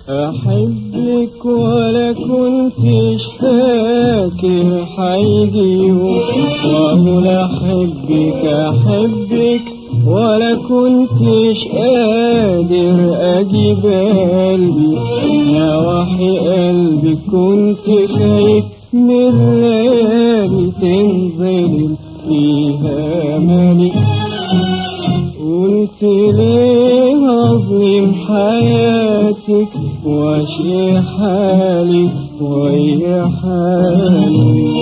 أحبك ولا كنتش فاكر حيجي يوم وأقول أحبك أحبك ولا كنتش قادر أجيب قلبي نواحي قلبي كنت خايف من ليالي تنزل فيها مالي قلت ليه أظلم حياتك وأشقي حالي ويا حالي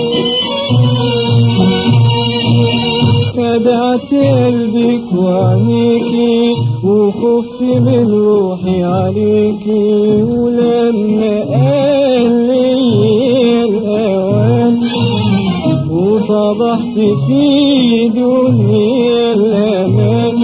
خدعت قلبك وعينيكي وخفت من روحي عليكي ولما قال لي الأوان وصبحت في دنيا الأمان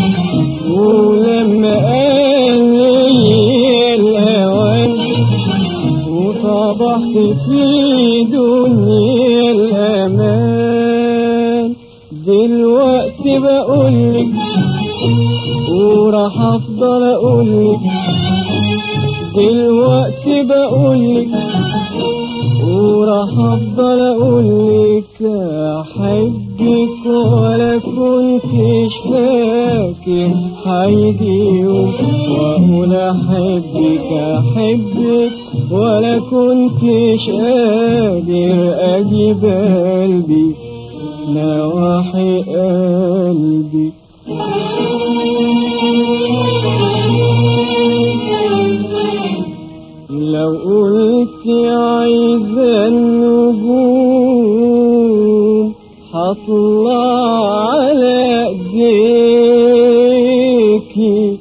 ولما قال لي الأوان وصبحت في دنيا الأمان دلوقتي بقولك وراح افضل اقولك دلوقتي بقولك وراح افضل اقولك احبك ولا كنتش فاكر هيجي يوم واقول احبك احبك ولا كنتش قادر اجيب قلبي نواحي قلبي لو قلت عايزة النجوم هطلع على ايديكي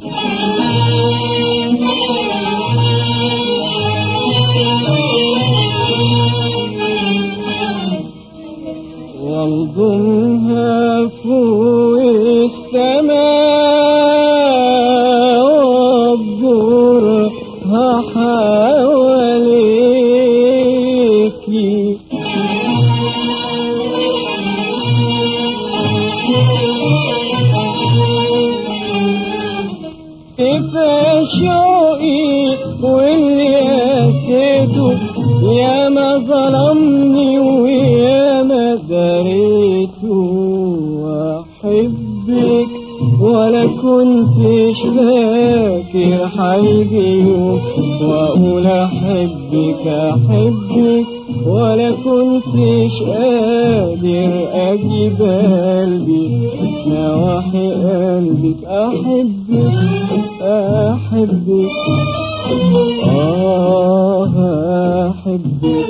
وانظمها فوق السماء وابدرها حواليكي كفى شوقي واللي قسيته يا ما ظلمني ويا ما دريته واحبك ولا كنتش فاكر هيجي يوم واقول احبك احبك ولا كنتش قادر اجيب قلبي نواحي قلبك احبك احبك آه أحبك